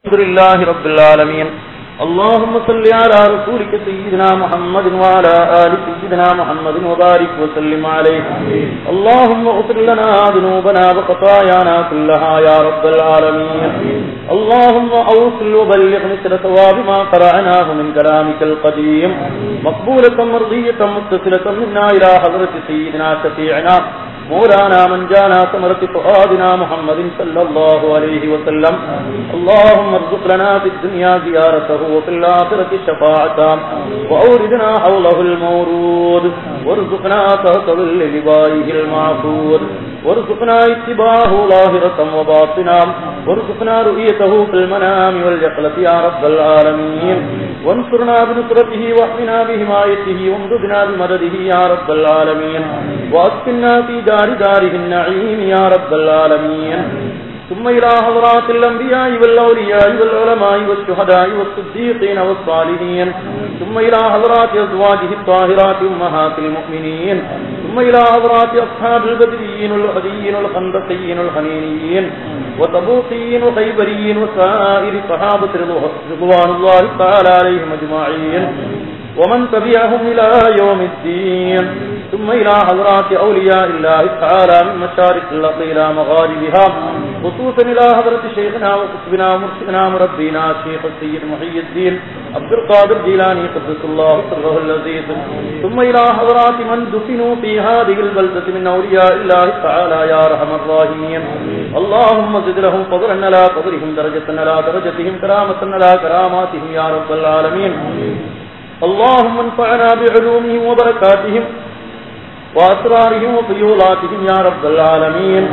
الحمد لله رب العالمين اللهم صل على رسولك سيدنا محمد وعلى آل سيدنا محمد وبارك وسلم عليه اللهم اغفر لنا ذنوبنا وخطايانا كلها يا رب العالمين اللهم أوصل وبلغ مثل ثواب ما قرعناه من كلامك القديم مقبولة مرضية متصلة منا إلى حضرة سيدنا شفيعنا مولانا من جانا ثمرة فؤادنا محمد صلى الله عليه وسلم اللهم ارزق لنا في الدنيا زيارته وفي الآخرة شفاعته وأوردنا حوله المورود وارزقنا تحت ظل لبائه المعبود وارزقنا اتباعه ظاهرة وباطنا وارزقنا رؤيته في المنام واليقظة يا رب العالمين وانصرنا بنصرته واحمنا بحمايته وامددنا بمدده يا رب العالمين واسكننا في دار داره النعيم يا رب العالمين ثم إلى حضرات الأنبياء والأولياء والعلماء والشهداء والصديقين والصالحين ثم إلى حضرات أزواجه الطاهرات أمهات المؤمنين ثم إلى حضرات أصحاب البدريين والهديين والخندقيين والحنينيين وتبوقيين وخيبريين وسائر صحابة رضوان الله تعالى عليهم أجمعين ومن تبعهم إلى يوم الدين ثم إلى حضرات أولياء الله تعالى من مشارق الأرض إلى مغاربها خصوصا إلى حضرة شيخنا وقطبنا ومرشدنا مربينا شيخ السيد محي الدين عبد القادر جيلاني قدس الله سره العزيز ثم إلى حضرات من دفنوا في هذه البلدة من أولياء الله تعالى يا أرحم الراحمين اللهم زد لهم فضلا على قدرهم درجة على درجتهم كرامة على كراماتهم يا رب العالمين اللهم انفعنا بعلومهم وبركاتهم وأسرارهم وفيولاتهم يا رب العالمين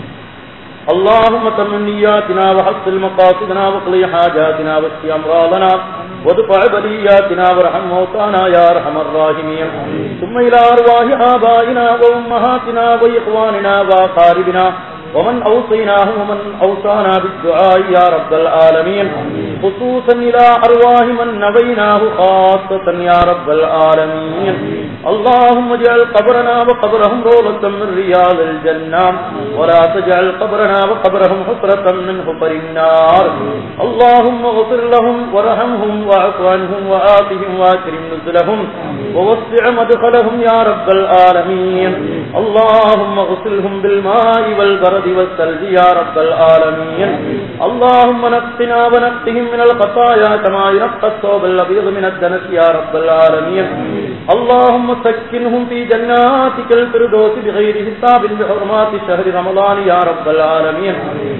اللهم تمن نياتنا وحصل مقاصدنا وقضي حاجاتنا واشف أمراضنا وادفع بلياتنا وارحم موتانا يا أرحم الراحمين ثم إلى أرواح آبائنا وأمهاتنا وإخواننا وأقاربنا ومن أوصيناه ومن أوصانا بالدعاء يا رب العالمين خصوصا إلى أرواح من نبيناه خاصة يا رب العالمين اللهم اجعل قبرنا وقبرهم روضة من رياض الجنة ولا تجعل قبرنا وقبرهم حفرة من حفر النار اللهم اغفر لهم ورحمهم واعف عنهم وآتهم واكرم نزلهم ووسع مدخلهم يا رب العالمين اللهم اغسلهم بالماء والبرد البرد والثلج يا رب العالمين اللهم نقنا ونقهم من الخطايا كما ينقى الثوب الابيض من الدنس يا رب العالمين اللهم سكنهم في جناتك الفردوس بغير حساب بحرمات شهر رمضان يا رب العالمين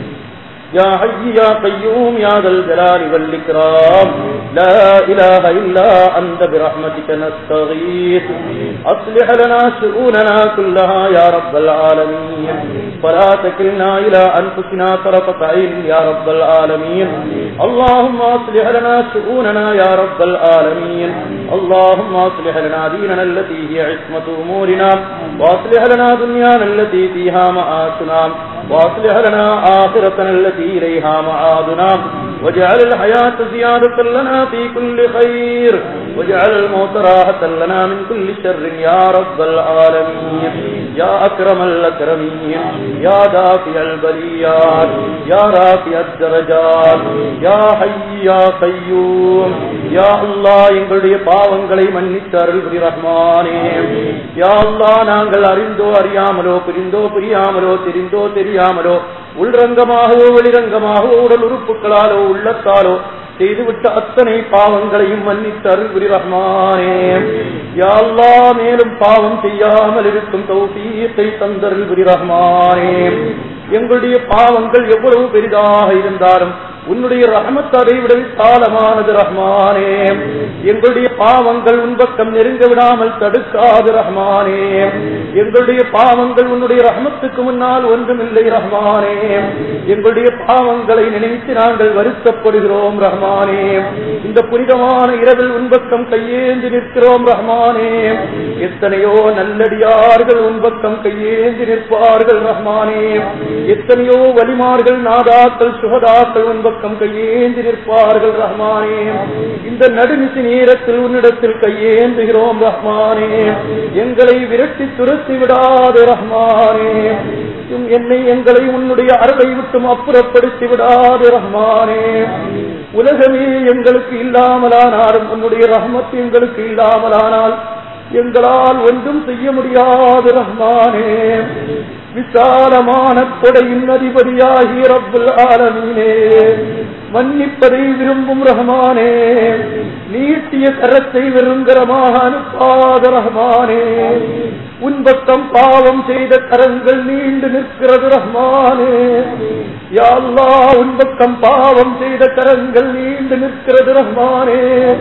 يا حي يا قيوم يا ذا الجلال والإكرام لا إله إلا أنت برحمتك نستغيث أصلح لنا شؤوننا كلها يا رب العالمين فلا تكلنا إلى أنفسنا طرفة عين يا رب العالمين اللهم أصلح لنا شؤوننا يا رب العالمين اللهم أصلح لنا ديننا التي هي عصمة أمورنا وأصلح لنا دنيانا التي فيها معاشنا وأصلح لنا آخرتنا التي إليها معادنا واجعل الحياة زيادة لنا في كل خير واجعل الموت راحة لنا من كل شر يا رب العالمين يا أكرم الأكرمين يا دافع البليات يا رافع الدرجات يا حي يا قيوم يا الله எங்களுடைய பாவங்களை மன்னித்து அருள் புரி ரஹ்மானே யா அல்லாஹ் நாங்கள் அறிந்தோ அறியாமலோ புரிந்தோ புரியாமலோ தெரிந்தோ தெரியாமலோ உள்ரங்கமாகவோ வெளிரங்கமாகவோ உடல் உறுப்புகளாலோ உள்ளத்தாலோ செய்துவிட்ட அத்தனை பாவங்களையும் மன்னித்து அருள்புரி ரஹ்மானே யாழ்லா மேலும் பாவம் செய்யாமல் இருக்கும் தௌசீத்தை தந்தருள்புரி ரஹ்மானே எங்களுடைய பாவங்கள் எவ்வளவு பெரிதாக இருந்தாலும் உன்னுடைய ரஹமத் அதை விட விசாலமானது ரஹ்மானே எங்களுடைய பாவங்கள் உன் பக்கம் நெருங்க விடாமல் தடுக்காது ரஹ்மானே எங்களுடைய பாவங்கள் உன்னுடைய ரஹமத்துக்கு முன்னால் ஒன்றுமில்லை ரஹ்மானே எங்களுடைய பாவங்களை நினைத்து நாங்கள் வருத்தப்படுகிறோம் ரஹ்மானே இந்த புனிதமான இரவில் உன் பக்கம் கையேந்தி நிற்கிறோம் ரஹ்மானே எத்தனையோ நல்லடியார்கள் உன் பக்கம் கையேந்தி நிற்பார்கள் ரஹ்மானே எத்தனையோ வலிமார்கள் நாதாக்கள் சுகதாக்கள் உன் பக்கம் கையேந்தி நிற்பார்கள் ரஹ்மானே இந்த நடுநிசி நேரத்தில் உன்னிடத்தில் கையேந்துகிறோம் ரஹ்மானே எங்களை விரட்டி துரத்தி விடாது ரஹ்மானே என்னை எங்களை உன்னுடைய அருளை விட்டும் அப்புறப்படுத்தி விடாது ரஹ்மானே உலகமே எங்களுக்கு இல்லாமலானாலும் உன்னுடைய ரஹ்மத் எங்களுக்கு இல்லாமலானால் எங்களால் ஒன்றும் செய்ய முடியாது ரஹ்மானே விசாலமான கொடையின் அதிபதியாகி ரப்புல் ஆலமீனே மன்னிப்பதை விரும்பும் ரஹ்மானே நீட்டிய கரத்தை வெறுங்கரமாக அனுப்பாத ரஹ்மானே உன் பக்கம் பாவம் செய்த கரங்கள் நீண்டு நிற்கிறது ரஹ்மானே யா அல்லாஹ் உன் பக்கம் பாவம் செய்த கரங்கள் நீண்டு நிற்கிறது ரஹ்மானே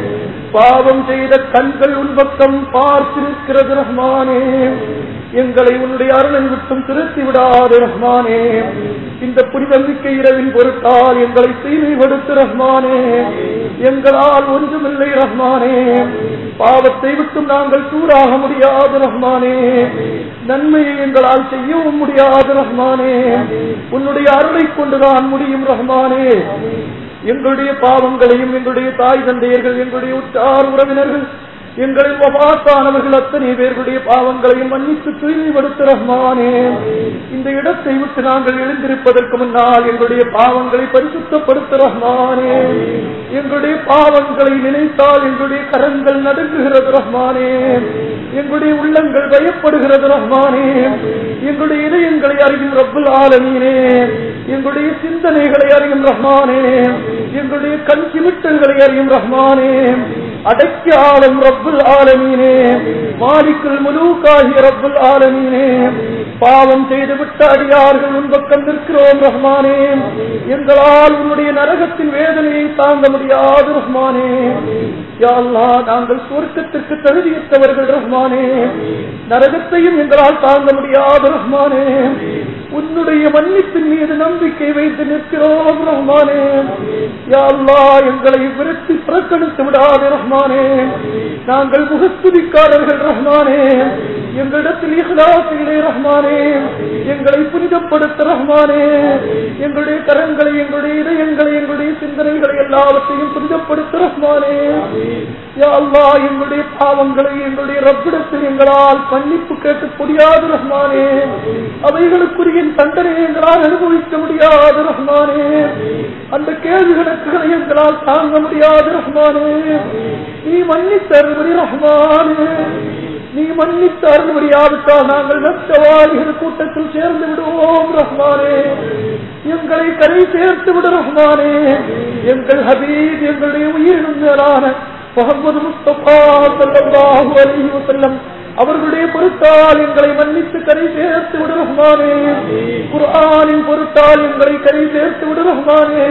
பாவம் செய்த கண்கள் உன் பக்கம் பார்த்து நிற்கிறது ரஹ்மானே எங்களை உன்னுடைய அருளை விட்டும் திருத்தி விடாது ரஹ்மானே இந்த புனிதமிக்க இரவின் பொருட்டால் எங்களை தீமைப்படுத்து ரஹ்மானே எங்களால் ஒன்றுமில்லை ரஹ்மானே பாவத்தை விட்டும் நாங்கள் தூராக முடியாது ரஹ்மானே நன்மையை எங்களால் செய்யவும் முடியாது ரஹ்மானே உன்னுடைய அருளை கொண்டுதான் முடியும் ரஹ்மானே எங்களுடைய பாவங்களையும் எங்களுடைய தாய் தந்தையர்கள் எங்களுடைய உற்றார் உறவினர்கள் எங்களில் வபாத்தானவர்கள் அத்தனை பேர்களுடைய பாவங்களையும் மன்னித்து தூய்மைப்படுத்த ரஹ்மானே இந்த இடத்தை விட்டு நாங்கள் எழுந்திருப்பதற்கு முன்னால் எங்களுடைய பாவங்களை பரிசுத்தப்படுத்த ரஹ்மானே எங்களுடைய பாவங்களை நினைத்தால் எங்களுடைய கரங்கள் நடுங்குகிறது ரஹ்மானே எங்களுடைய உள்ளங்கள் பயப்படுகிறது ரஹ்மானே எங்களுடைய இதயங்களை அறியும் ரப்புல் ஆலமீனே எங்களுடைய சிந்தனைகளை அறியும் ரஹ்மானே எங்களுடைய கண் சிமிட்டல்களை அறியும் ரஹ்மானே அடக்கி ஆளும் ரப்புல் ஆலமீனே மாலிக்குல் முலூக்காகிய ரப்புல் ஆலமீனே பாவம் செய்து விட்ட அடியார்கள் உன் பக்கம் நிற்கிறோம் ரஹ்மானே எங்களால் உன்னுடைய நரகத்தின் வேதனையை தாங்க முடியாது ரஹ்மானே யா அல்லாஹ் நாங்கள் சுவர்க்கத்திற்கு தகுதியற்றவர்கள் ரஹ்மானே நரகத்தையும் எங்களால் தாங்க முடியாது ரஹ்மானே உன்னுடைய மன்னிப்பின் மீது நம்பிக்கை வைத்து நிற்கிறோம் ரஹ்மானே யா அல்லாஹ் எங்களை விரட்டி புறக்கணித்து விடாதே ரஹ்மானே நாங்கள் முகஸ்துதிக்காரர்கள் ரஹ்மானே எங்களிடத்தில் இஹ்லாஸ் இல்லை ரஹ்மானே எங்களை புனிதப்படுத்த ரஹ்மானே எங்களுடைய கரங்களை எங்களுடைய இதயங்களை எங்களுடைய சிந்தனைகளை எல்லாவற்றையும் புனிதப்படுத்த ரஹ்மானே யா அல்லாஹ் எங்களுடைய பாவங்களை எங்களுடைய ரப்பிடத்தில் எங்களால் மன்னிப்பு கேட்டு முடியாது ரஹ்மானே அவைகளுக்குரிய தண்டனை எங்களால் அனுபவிக்க முடியாது ரஹ்மானே அந்த கேள்வி கணக்குகளை எங்களால் தாங்க முடியாது ரஹ்மானே நீ மன்னித்து அருள்படி ரஹ்மானே நீ மன்னித்து அருள்படியாவிட்டால் நாங்கள் நஷ்டவாளிகள் கூட்டத்தில் சேர்ந்து விடுவோம் ரஹ்மானே எங்களை கரை சேர்த்து விடு ரஹ்மானே எங்கள் ஹபீப் எங்களுடைய உயிரினும் மேலான முகமது முஸ்தபா ஸல்லல்லாஹு அலைஹி வஸல்லம் அவர்களுடைய பொருட்டால் எங்களை மன்னித்து கரை சேர்த்து விடு ரஹ்மானே குர்ஆனின் பொருட்டால் எங்களை கரை சேர்த்து விடு ரஹ்மானே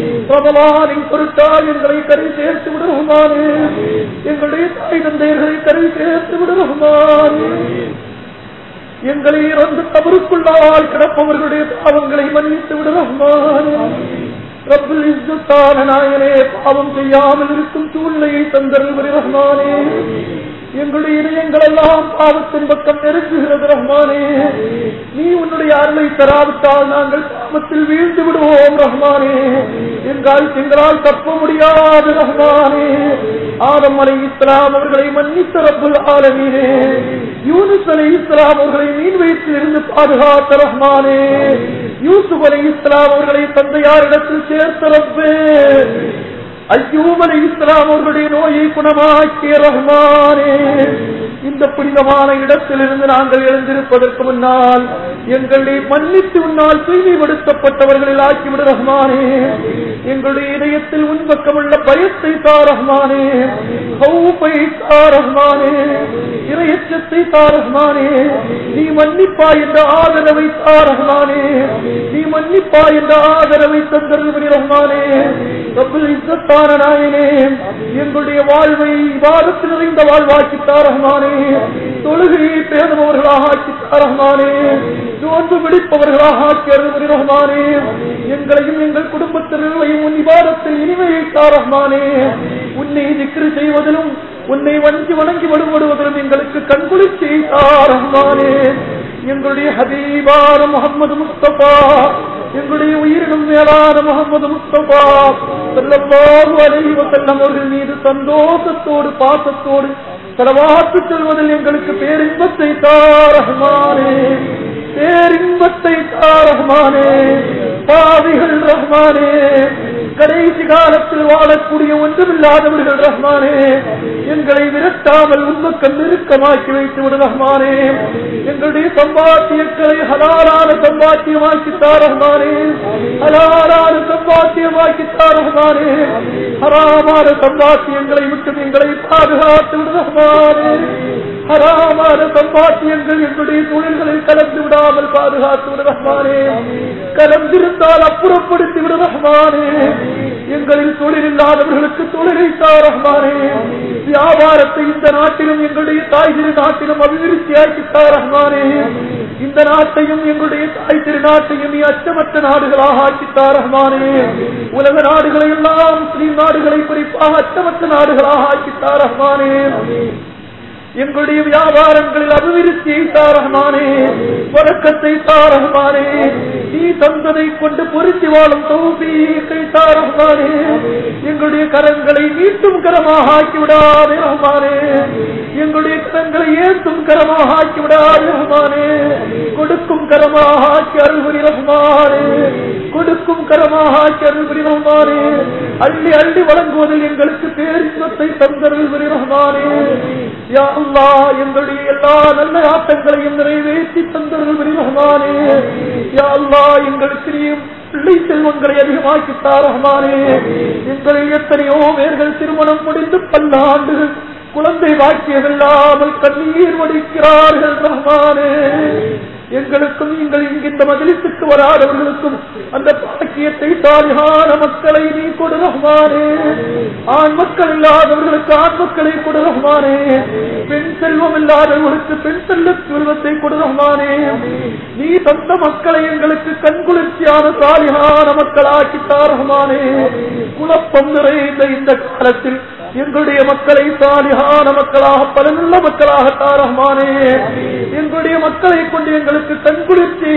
ரமலானின் பொருட்டால் எங்களை கரை சேர்த்து விடு ரஹ்மானே எங்களுடைய தாய் தந்தையர்களை கரை சேர்த்து விடு ரஹ்மானே எங்களை இறந்து தவறுக்குள்ளால் கிடப்பவர்களுடைய பாவங்களை மன்னித்து விடு ரஹ்மானே ரப்புல் இஸ்ஸத்தான நாயனே பாவம் செய்யாமல் இருக்கும் சூழ்நிலையை தந்தருள் ரஹ்மானே எங்களுடைய இதயங்கள் எல்லாம் பாவத்தின் பக்கம் நெருங்குகிறது ரஹ்மானே நீ உன்னுடைய அருளை தராவிட்டால் நாங்கள் பாவத்தில் வீழ்ந்து விடுவோம் ரஹ்மானே என்றால் எங்களால் தப்ப முடியாது ரஹ்மானே ஆதம் அலை இஸ்லாம் அவர்களை மன்னித்த ரப்புல் ஆலமீனே யூனுஸ் அலை இஸ்லாம் அவர்களை மீன் வயிற்றில் இருந்து பாதுகாத்த ரஹ்மானே யூசுப் அலை இஸ்லாம் அவர்களை தந்தையாரிடத்தில் சேர்த்த ரப்பே ஐயூப் அலை இஸ்லாம் அவர்களுடைய நோயை குணமாக்கிய ரஹ்மானே இந்த புனிதமான இடத்திலிருந்து நாங்கள் எழுந்திருப்பதற்கு முன்னால் எங்களை மன்னித்து உன்னால் தூய்மைப்படுத்தப்பட்டவர்களில் ஆக்கிவிடு ரஹ்மானே எங்களுடைய இதயத்தில் உன் பக்கமுள்ள பயத்தை தா ரஹ்மானே ஹௌஃபை தா ரஹ்மானே இரையச்சத்தை தா ரஹ்மானே நீ மன்னிப்பா என்ற ஆதரவை தா ரஹ்மானே நீ மன்னிப்பா என்ற ஆதரவை தந்தருள்படி ரஹ்மானே ரப்புல் இஸ்ஸத்தான நாயனே எங்களுடைய வாழ்வை வாதத்தில் நிறைந்த வாழ்வாக்கித்தா ரஹ்மானே தொழுகையை பேதமவர்களாக ஆக்கித்தா ரஹ்மானே நோன்பு பிடிப்பவர்களாக ஆக்கி அருள்படி ரஹ்மானே எங்களையும் எங்கள் குடும்பத்தினர்களையும் உன் விவாதத்தில் இனிமையை தா ரஹ்மானே உன்னை திக்ரு செய்வதிலும் உன்னை வஞ்சி வணங்கி வழிபடுவதிலும் எங்களுக்கு கண்குளிர்ச்சி தா ரஹ்மானே எங்களுடைய ஹபீபான முகமது முஸ்தபா எங்களுடைய உயிரினும் மேலான முகமது முஸ்தபா ஸல்லல்லாஹு அலைஹி வஸல்லம் அவர்கள் மீது சந்தோஷத்தோடு பாசத்தோடு தலவாத்து செல்வதில் எங்களுக்கு பேரின்பத்தை தா ரஹ்மானே பேரின்பத்தை தா ரஹ்மானே பாவிகள் ரஹ்மானே கடைசி காலத்தில் வாழக்கூடிய ஒன்றுமில்லாதவர்கள் ரஹ்மானே எங்களை விரட்டாமல் உண்மக்கம் நெருக்கமாக்கி வைத்து விடு ரஹ்மானே எங்களுடைய சம்பாத்தியங்களை ஹலாலான சம்பாத்தியமாக்கித்தா ரஹ்மானே ஹலாலான சம்பாத்தியமாக்கித்தா ரஹ்மானே ஹராமான சம்பாத்தியங்களை விட்டு எங்களை பாதுகாத்து விடு ரஹ்மானே ஹராமான சம்பாத்தியங்கள் எங்களுடைய தொழில்களில் கலந்து விடாமல் பாதுகாத்து விடு ரஹ்மானே கலந்திருந்தால் அப்புறப்படுத்தி விடு ரஹ்மானே எங்களில் தொழில் இல்லாதவர்களுக்கு தொழிலை தா ரஹ்மானே வியாபாரத்தை இந்த நாட்டிலும் எங்களுடைய தாய் திரு நாட்டிலும் அபிவிருத்தியாக்கி தா ரஹ்மானே இந்த நாட்டையும் எங்களுடைய தாய் திரு நாட்டையும் நீ அச்சமற்ற நாடுகளாக ஆக்கித்தா ரஹ்மானே உலக நாடுகளை எல்லாம் முஸ்லீம் நாடுகளை குறிப்பாக அச்சமற்ற நாடுகளாக ஆக்கித்தா ரஹ்மானே எங்களுடைய வியாபாரங்களில் அபிவிருத்தியை தாரகமானே வழக்கத்தை தாரகமானே நீ தந்ததை கொண்டு பொருத்தி வாழும் தௌபீக்கை தாரகமானே எங்களுடைய கரங்களை நீட்டும் கரமாக ஆக்கி விடாதே ரஹ்மானே எங்களுடைய கரங்களை ஏற்றும் கரமாக ஆக்கி விடாதே ரஹ்மானே கொடுக்கும் கரமாக ஆக்கி அருள்புரி ரஹ்மானே கொடுக்கும் கரமாக ஆக்கி அருள்புரி ரஹ்மானே அள்ளி அள்ளி வழங்குவதில் எங்களுக்கு பேரின்பத்தை தந்தருள்புரி ரஹ்மானே யா அல்லா எங்களுடைய எல்லா நல்ல ஆட்டங்களையும் நிறைவேற்றி தந்தருள்புரி ரஹ்மானே யா அல்லா எங்களுக்கு நீயும் பிள்ளை செல்வங்களை அதிகமாக்கி ரஹ்மானே எங்களில் எத்தனையோ பேர்கள் திருமணம் முடிந்து பல்லாண்டுகள் குழந்தை வாக்கியமில்லாமல் கண்ணீர் வடிக்கிறார்கள் ரஹ்மானே எங்களுக்கும் நீங்கள் இங்கிருந்த மதிலித்துக்கு வராதவர்களுக்கும் அந்த பாக்கியத்தை தாலிகான மக்களை நீ கொடு ரஹ்மானே ஆண் மக்கள் இல்லாதவர்களுக்கு ஆண் மக்களை கொடு ரஹ்மானே பெண் செல்வம் இல்லாதவர்களுக்கு பெண் செல்ல செல்வத்தை கொடு ரஹ்மானே நீ தந்த மக்களை எங்களுக்கு கண்குளிர்ச்சியான சாலிகான மக்களாக்கி ரஹ்மானே குழப்பம் நிறைந்த இந்த காலத்தில் எங்களுடைய மக்களை சாலிகான மக்களாக பலனுள்ள மக்களாக தாரஹ்மானே எங்களுடைய மக்களை கொண்டு எங்களுக்கு கண்குளிர்ச்சி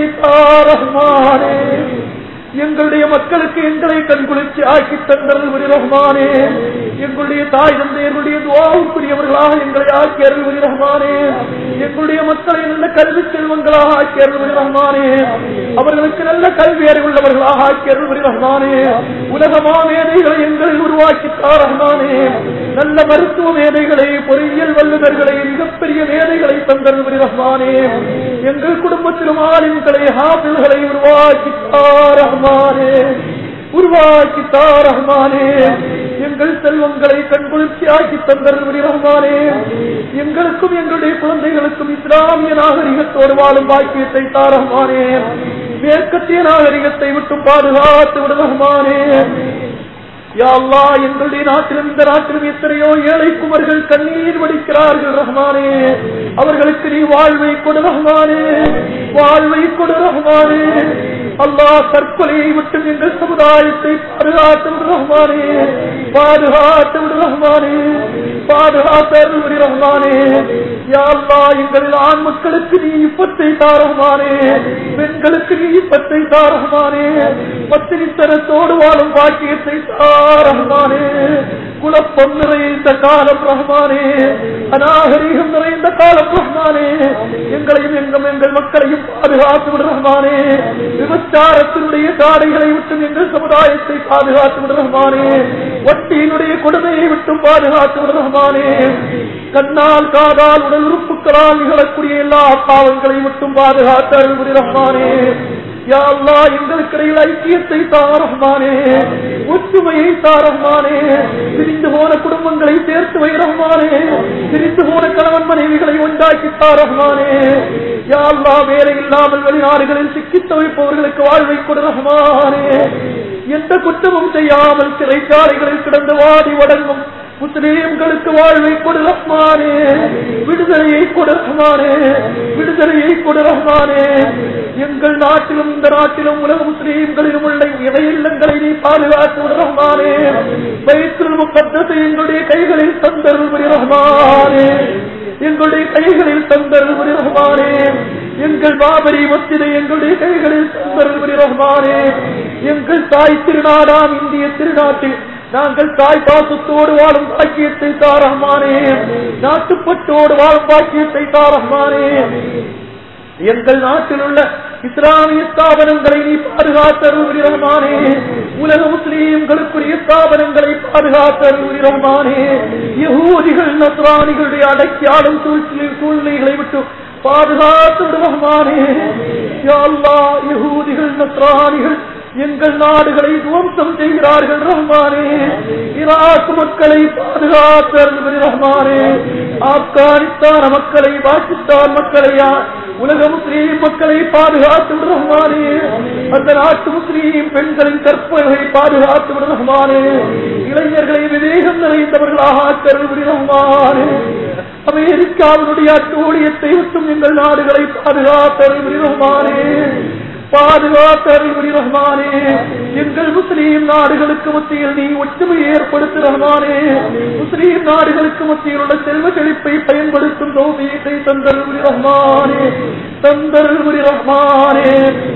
தாரஹ்மானே எங்களுடைய மக்களுக்கு எங்களை கண்குளிர்ச்சி ஆக்கி தந்தருள் ரஹ்மானே எங்களுடைய தாய் தந்தையர்களுடைய துவாவுக்குரியவர்களாக எங்களை ஆக்கி அருள்வரி ரஹ்மானே எங்களுடைய மக்களை நல்ல கல்வி செல்வங்களாக ஆக்கி அருள்வரி ரஹ்மானே அவர்களுக்கு நல்ல கல்வி அறிவுள்ளவர்களாக ஆக்கி அருள்வரி ரஹ்மானே உலகமா மேதைகளை எங்களில் உருவாக்கி ரஹ்மானே நல்ல மருத்துவ மேதைகளை பொறியியல் வல்லுநர்களை மிகப்பெரிய மேதைகளை தந்தருள்வரி ரஹ்மானே எங்கள் குடும்பத்திலும் ஆலிம்களை ஹாபில்களை உருவாக்கி ரஹ்மானே உருவாக்கி ரஹ்மானே எங்கள் செல்வங்களை கண்குளிர்ச்சி ஆக்கி தந்தருள்வரி ரஹ்மானே எங்களுக்கும் எங்களுடைய குழந்தைகளுக்கும் இஸ்லாமிய நாகரிகத்தோடு வாழும் பாக்கியத்தை தாரஹ்மானே மேற்கத்திய நாகரிகத்தை விட்டு பாதுகாத்து விடு ரஹ்மானே யா அல்லாஹ் எங்களுடைய நாட்டிலும் இந்த நாட்டிலும் எத்தனையோ ஏழை குமர்கள் கண்ணீர் வடிக்கிறார்கள் ரஹ்மானே அவர்களுக்கு நீ வாழ்வை கொடு ரஹ்மானே வாழ்வை கொடு ரஹ்மானே அல்லாஹ் தற்கொலையை விட்டு எங்கள் சமுதாயத்தை பாதுகாத்து விடு ரஹ்மானே பாதுகாத்து விடு ரஹ்மானே பாதுகாத்து விடு ரஹ்மானே யா அல்லாஹ் எங்களில் ஆண் மக்களுக்கு நீ இப்பத்தை தாரஹ்மானே பெண்களுக்கு நீ இப்பத்தை தாரஹ்மானே பத்தினித்தனத்தோடு வாழும் பாக்கியத்தை தாரஹ்மானே குழப்பம் நிறைந்த காலம் ரஹ்மானே அநாகரீகம் நிறைந்த காலம் ரஹ்மானே எங்களையும் எங்கும் எங்கள் மக்களையும் பாதுகாத்து விடு ரஹ்மானே விபச்சாரத்தினுடைய காடைகளை விட்டும் எங்கள் சமுதாயத்தை பாதுகாத்து விடு ரஹ்மானே வட்டியினுடைய கொடுமையை விட்டும் பாதுகாத்து விடு ரஹ்மானே கண்ணால் காதால் உடல் உறுப்புகளால் நிகழக்கூடிய எல்லா பாவங்களை விட்டும் பாதுகாத்து அருள்புரி ரஹ்மானே யா அல்லாஹ் எங்களுக்கிடையில் ஐக்கியத்தை தாரஹ்மானே ஒற்றுமையை தாரஹ்மானே பிரிந்து போன குடும்பங்களை சேர்த்து வை ரஹ்மானே பிரிந்து போன கணவன் மனைவிகளை உண்டாக்கி தாரஹ்மானே யா அல்லாஹ் வேலை இல்லாமல் வெளிநாடுகளில் சிக்கித் தவிப்பவர்களுக்கு வாழ்வை கொடு ரஹ்மானே எந்த குற்றமும் செய்யாமல் சிறைச்சாலைகளில் கிடந்து வாடி வடங்கும் முஸ்லீம்களுக்கு வாழ்வை கொடு ரஹ்மானே விடுதலையை கொடு ரஹ்மானே விடுதலையை கொடு ரஹ்மானே எங்கள் நாட்டிலும் இந்த நாட்டிலும் உலக முஸ்லீம்களிலும் உள்ள இறை இல்லங்களை நீ பாதுகாத்து விடு ரஹ்மானே வயிற்றில் முப்பத்தத்தை எங்களுடைய கைகளில் தந்தருள் ரஹ்மானே எங்களுடைய கைகளில் தந்தருள் ரஹ்மானே எங்கள் பாபரி மத்திரை எங்களுடைய கைகளில் தந்தருள் ரஹ்மானே எங்கள் தாய் திருநாடாம் இந்திய திருநாட்டில் நாங்கள் தாய் பாசத்தோடு வாழும் பாக்கியத்தை தாரஹ்மானே நாட்டுப்பட்டோடு வாழும் பாக்கியத்தை தாரஹ்மானே எங்கள் நாட்டில் உள்ள இஸ்லாமிய ஸ்தாபனங்களை நீ பாதுகாத்தருள் ரஹ்மானே உலக முஸ்லீம்களுக்குரிய ஸ்தாபனங்களை பாதுகாத்தருள் ரஹ்மானே யகூதிகள் நஸ்ரானிகளுடைய அடக்கி ஆளும் சூழ்ச்சி சூழ்நிலைகளை விட்டு பாதுகாத்து ரஹ்மானே யா அல்லாஹ் யகூதிகள் நஸ்ரானிகள் எங்கள் நாடுகளை துவம்சம் செய்கிறார்கள் ரஹ்மானே ஈராக் மக்களை பாதுகாத்தருள் ரஹ்மானே ஆப்கானிஸ்தான மக்களை பாகிஸ்தான் மக்களை உலக முஸ்லீம் மக்களை பாதுகாத்து ரஹ்மானே அந்த நாட்டு முஸ்லீம் பெண்களின் கற்பனை பாதுகாத்து ரஹ்மானே இளைஞர்களை விவேகம் நிறைந்தவர்களாக கருவி ரஹ்மானே அமெரிக்காவினுடைய அட்டூழியத்தை விட்டும் எங்கள் நாடுகளை பாதுகாத்தருள் ரஹ்மானே பாதுகாத்தருள் ரஹ்மானே எங்கள் முஸ்லீம் நாடுகளுக்கு மத்தியில் நீ ஒற்றுமையை ஏற்படுத்து ரஹ்மானே முஸ்லீம் நாடுகளுக்கு மத்தியில் உள்ள செல்வ செழிப்பை பயன்படுத்தும் தோபியத்தை தந்தருள் ரஹ்மானே தந்தருள் ரஹ்மானே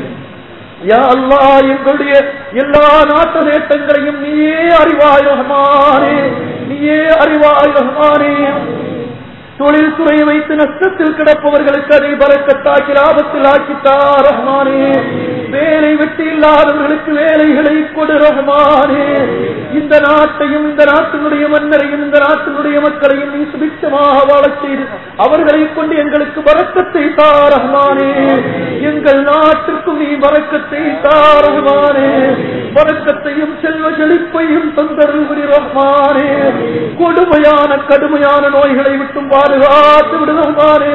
யா அல்லாஹ் எங்களுடைய எல்லா நாட்டு நேட்டங்களையும் நீயே அறிவாய் ரஹ்மானே நீயே அறிவாய் ரஹ்மானே தொழில் துறை வைத்து நஷ்டத்தில் கிடப்பவர்களுக்கு அதை பறக்கத்தாக்கி லாபத்தில் ஆக்கித்தா ரஹ்மானே வேலை வெட்டி இல்லாதவர்களுக்கு வேலைகளை கொடு ரஹ்மானே இந்த நாட்டையும் இந்த நாட்டினுடைய மன்னரையும் இந்த நாட்டினுடைய மக்களையும் நீ சுபிச்சமாக வாழச் செய்து அவர்களை கொண்டு எங்களுக்கு வரக்கத்தை தா ரஹ்மானே எங்கள் நாட்டிற்கும் நீ வரக்கத்தை தா ரஹ்மானே வரக்கத்தையும் செல்வ செழிப்பையும் தந்தருள் ரஹ்மானே கொடுமையான கடுமையான நோய்களை விட்டும் பாதுகாத்து விடுதல்மானே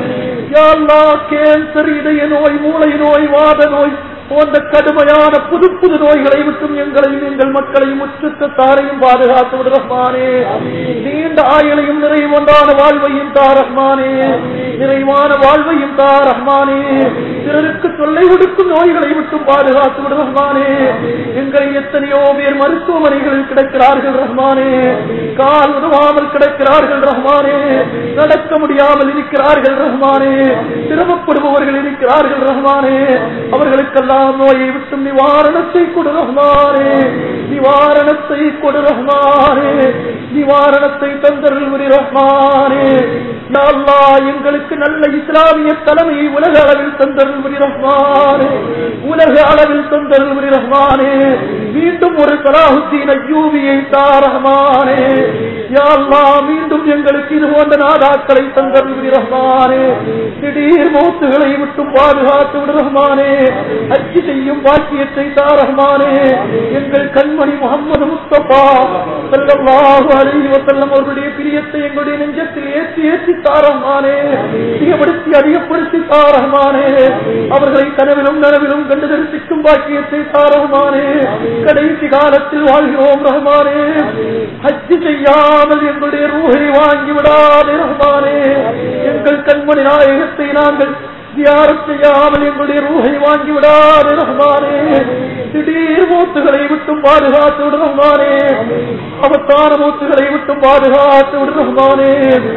கேன்சர் இதய நோய் மூளை நோய் வாத நோய் போன்ற கடுமையான புது புது நோய்களை விட்டும் எங்களையும் எங்கள் மக்களையும் உச்சுத்தாரையும் பாதுகாத்து விடுறமானே நீண்ட ஆயுளையும் நிறைவான வாழ்வையும் தாரஹ்மானே நிறைவான வாழ்வையும் தாரஹ்மானே பிறருக்கு தொல்லை கொடுக்கும் நோய்களை விட்டும் பாதுகாத்து விடுறமானே எங்களை எத்தனையோ பேர் மருத்துவமனைகளில் கிடக்கிறார்கள் ரஹ்மானே கால் உதவாமல் கிடக்கிறார்கள் ரஹ்மானே நடக்க முடியாமல் இருக்கிறார்கள் ரஹ்மானே சிரமப்படுபவர்கள் இருக்கிறார்கள் ரஹ்மானே அவர்களுக்கெல்லாம் நோயை விட்டு நிவாரணத்தை கொடு ரஹ்மானே நிவாரணத்தை கொடு ரஹ்மானே நிவாரணத்தை தந்தருள் ரஹ்மானே யா அல்லாஹ் எங்களுக்கு நல்ல இஸ்லாமிய தலைமையை உலக அளவில் தந்தருள் ரஹ்மானே உலக அளவில் தந்தருள் ரஹ்மானே மீண்டும் ஒரு சலாஹுத்தீன் அய்யூபியை தா ரஹ்மானே யா அல்லாஹ் மீண்டும் எங்களுக்கு இது போன்ற நாடாக்களை தந்தருள் ரஹ்மானே திடீர் மௌத்துகளை விட்டு பாதுகாத்து விடு ரஹ்மானே அச்சு செய்யும் பாக்கியத்தை தா ரஹ்மானே எங்கள் கண்மணி முகமது முஸ்தபா ஸல்லல்லாஹு அலைஹி வஸல்லம் அவர்களுடைய பிரியத்தை எங்களுடைய நெஞ்சத்தில் ஏற்றி ஏற்றி தா ரஹ்மானே அதிகப்படுத்தி அதிகப்படுத்தி தா ரஹ்மானே அவர்களை கனவிலும் நனவிலும் கண்டு தரிசிக்கும் பாக்கியத்தை தா ரஹ்மானே கடைசி காலத்தில் வாழ்கிறோம் ரஹ்மானே ஹஜ் செய்யாமல் எங்களுடைய ரூஹை வாங்கி விடாதே ரஹ்மானே எங்கள் கண்மணி நாயகத்தை நாங்கள் தியாரம் செய்யாமல் எங்களுடைய ரூஹை வாங்கி விடாதே ரஹ்மானே திடீர் மூத்துகளை விட்டும் பாதுகாத்து விடு ரஹ்மானே அவத்தான மூத்துகளை விட்டும் பாதுகாத்து விடு ரஹ்மானே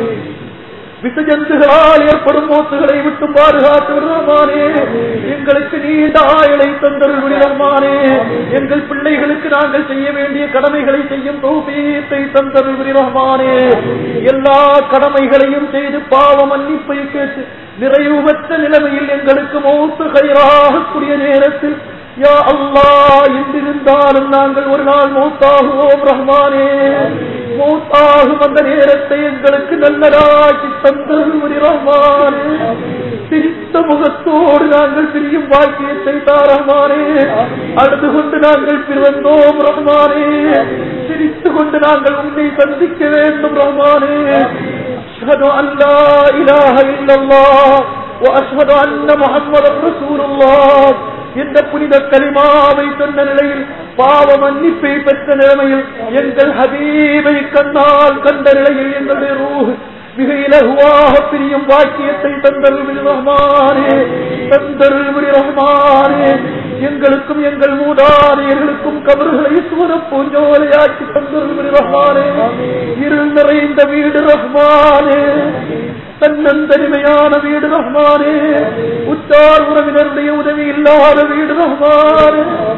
விசஜந்துகளால் ஏற்படும் மூத்துகளை விட்டும் பாதுகாத்து விடுறமானே எங்களுக்கு நீண்ட ஆயுளை தந்தருள் விடுறமானே எங்கள் பிள்ளைகளுக்கு நாங்கள் செய்ய வேண்டிய கடமைகளை செய்யும் தௌபீத்தை தந்தருள் விடுறமானே எல்லா கடமைகளையும் செய்து பாவ மன்னிப்பை கேட்டு நிறைவு பெற்ற நிலைமையில் எங்களுக்கு மௌத்து கயிறாகக்கூடிய நேரத்தில் யா அல்லாஹ் என்றிருந்தாலும் நாங்கள் ஒரு நாள் மௌத்தாகுவோம் ரஹ்மானே மௌத்தாகும் அந்த நேரத்தை எங்களுக்கு நல்லதாக்கி தந்தருள் ரஹ்மானே பிரித்த முகத்தோடு நாங்கள் பிரியும் பாக்கியத்தை தாரமானே அழுது கொண்டு நாங்கள் பிறந்தோம் ரஹ்மானே சிரித்து கொண்டு நாங்கள் உன்னை சந்திக்க வேண்டும் ரஹ்மானே أشهد أن لا إله إلا الله وأشهد أن محمد رسول الله இந்த புனித கலிமாவை சொன்ன நிலையில் பாவ மன்னிப்பை பெற்ற நிலைமையில் எங்கள் ஹபீபை கண்ணால் கண்ட நிலையில் எங்களுடைய ரூஹ் மிக இலகுவாக பிரியும் வாக்கியத்தை தந்தருள் ரஹ்மானே தந்தருள் ரஹ்மானே எங்களுக்கும் எங்கள் மூதாதையர்களுக்கும் கபர்களை சூர பூஞ்சோலையாக்கி தந்தருள் ரஹ்மானே இருள் நிறைந்த வீடு ரஹ்மானே தன்னந்தனிமையான வீடு ரஹ்மானே உற்றார் உறவினருடைய உதவி இல்லாத வீடு ரஹ்மானே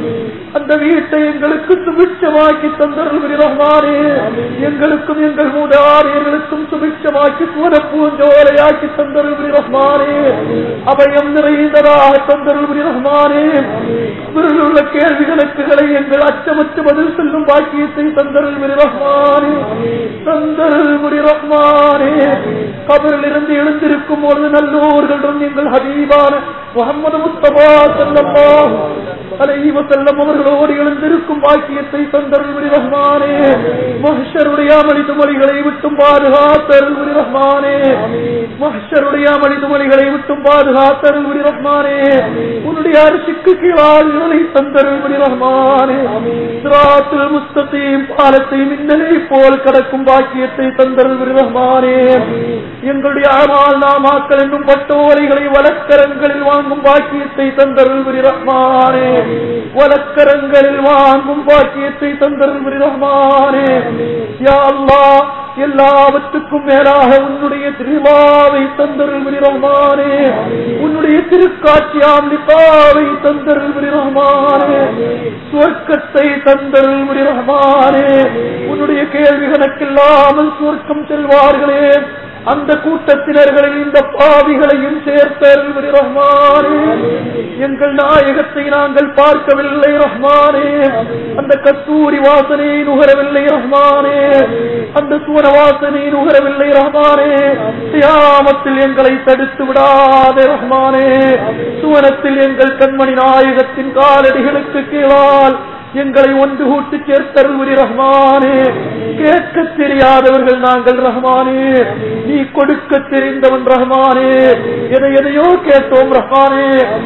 அந்த வீட்டை எங்களுக்கு சுபிட்சமாக்கி தந்தருள் ரஹ்மானே எங்களுக்கும் எங்கள் மூதாதையர்களுக்கும் சுபிட்சமாக்கி சூர பூஞ்சோலையாக்கி தந்தருள் ரஹ்மானே அபயம் நிறைந்ததாக தந்தருள் ரஹ்மானே இவரில் உள்ள கேள்விகளுக்குகளை எங்கள் அச்சமற்று பதில் சொல்லும் பாக்கியத்தை தந்தருள் ரஹ்மானே தந்தருள் ரஹ்மானே கபரில் இருந்து எழுந்திருக்கும் பொழுது நல்லோர்களுடன் எங்கள் ஹபீபான முகமது முஸ்தபா ஸல்லல்லாஹு அலைஹி வஸல்லம் அவர்களோடு எழுந்திருக்கும் பாக்கியத்தை தந்தருள் ரஹ்மானே மஹ்ஷருடைய அமளிது மொழிகளை விட்டும் பாதுகாத்தருள் ரஹ்மானே மஹ்ஷருடைய அமளிது மொழிகளை விட்டும் பாதுகாத்தருள் ரஹ்மானே உன்னுடைய அரிசிக்கு கீழால் இவனை தந்தருள் ரஹ்மானே சிராத்துல் முஸ்தகீம் பாலத்தை மின்னலை போல் கடக்கும் பாக்கியத்தை தந்தருள் ரஹ்மானே எங்களுடைய ஆமால் நாமாக்கள் என்னும் பட்டோரைகளை வழக்கரங்களில் வாங்கும் பாக்கியத்தை தந்தருள் ரஹ்மானே வழக்கரங்களில் வாங்கும் பாக்கியத்தை தந்தருள் ரஹ்மானே யா அல்லாஹ் எல்லாவற்றுக்கும் மேலாக உன்னுடைய திருவாவை தந்தருள் ரஹ்மானே உன்னுடைய திருக்காட்சியாம் லிபாவை தந்தருள் ரஹ்மானே சுவர்க்கத்தை தந்தருள் ரஹ்மானே உன்னுடைய கேள்வி கணக்கில்லாமல் சுவர்க்கம் செல்வார்களே அந்த கூட்டத்தினர்களில் இந்த பாவிகளையும் சேர்த்தருள் ரஹ்மானே எங்கள் நாயகத்தை நாங்கள் பார்க்கவில்லை ரஹ்மானே அந்த கத்தூரி வாசனை நுகரவில்லை ரஹ்மானே அந்த சூர வாசனை நுகரவில்லை ரஹ்மானே தியாமத்தில் எங்களை தடுத்து விடாதே ரஹ்மானே சுவனத்தில் எங்கள் கண்மணி நாயகத்தின் காலடிகளுக்கு கீழால் எங்களை ஒன்று கூட்டு சேர்த்தருள்வரி ரஹ்மானே கேட்க தெரியாதவர்கள் நாங்கள் ரஹ்மானே நீ கொடுக்க தெரிந்தவன் ரஹ்மானே எதை எதையோ கேட்டோம் ரஹ்மானே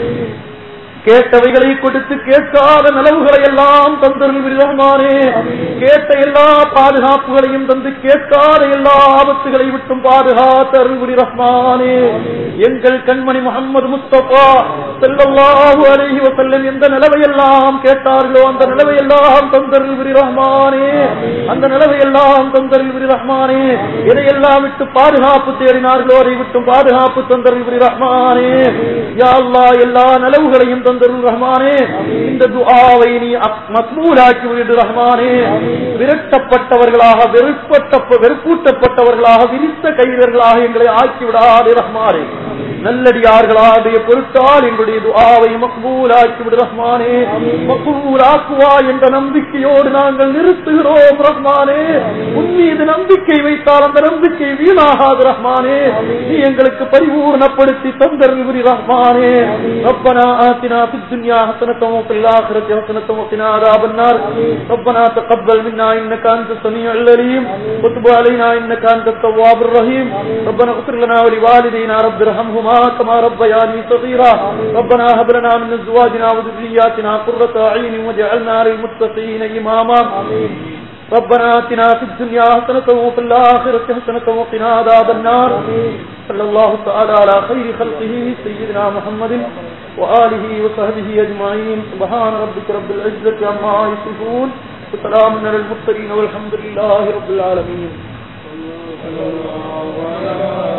கேட்டவைகளை கொடுத்து கேட்காத நலவுகளை எல்லாம் தந்தருள் ரஹ்மானே கேட்ட எல்லா பாதுகாப்புகளையும் தந்து கேட்காத எல்லா ஆபத்துகளை விட்டும் பாதுகாத்தருள் ரஹ்மானே எங்கள் கண்மணி முகமது முஸ்தபா செல்லல்லாஹு அலைஹி வஸல்லம் எந்த நிலவையெல்லாம் கேட்டார்களோ அந்த நிலவையெல்லாம் தந்தருள் ரஹ்மானே அந்த நிலவையெல்லாம் தந்தருள் ரஹ்மானே எதையெல்லாம் விட்டு பாதுகாப்பு தேடினார்களோ அதை விட்டும் பாதுகாப்பு தந்தருள் ரஹ்மானே யா அல்லாஹ் எல்லா நிலவுகளையும் தந்தருள் ரஹ்மானே இந்த துஆவை நீ மக்மூலாக்கி விடு ரஹ்மானே விரட்டப்பட்டவர்களாக வெறுப்பட்ட வெறுப்பூட்டப்பட்டவர்களாக விரித்த கைதர்களாக எங்களை ஆக்கி விடாதே ரஹ்மானே நல்லடியார்களாடைய பொருட்டால் எங்களுடைய துஆவை மக்பூலாக்கி விடு ரஹ்மானே மக்பூலாக்குவா என்ற நம்பிக்கையோடு நாங்கள் நிறுத்துகிறோம் ரஹ்மானே உன் மீது நம்பிக்கை வைத்தால் அந்த நம்பிக்கை வீணாகாது ரஹ்மானே நீ எங்களுக்கு பரிபூர்ணப்படுத்தி தந்தருள் புரி ரஹ்மானே ربنا آتنا في الدنيا حسنة وفي الآخرة حسنة وقنا عذاب النار ربنا تقبل منا إنك أنت السميع العليم وتب علينا إنك أنت التواب الرحيم ربنا اغفر لنا ولوالدينا رب ارحمهما كما ربياني صغيرا ربنا هب لنا من أزواجنا وذرياتنا قرة أعين واجعلنا للمتقين إماما ربنا آتنا في الدنيا حسنة وفي الآخرة حسنة وقنا عذاب النار صلى الله تعالى على خير خلقه سيدنا محمد وآله وصحبه أجمعين سبحان ربك رب العزة عما يصفون وسلام على المرسلين والحمد لله رب العالمين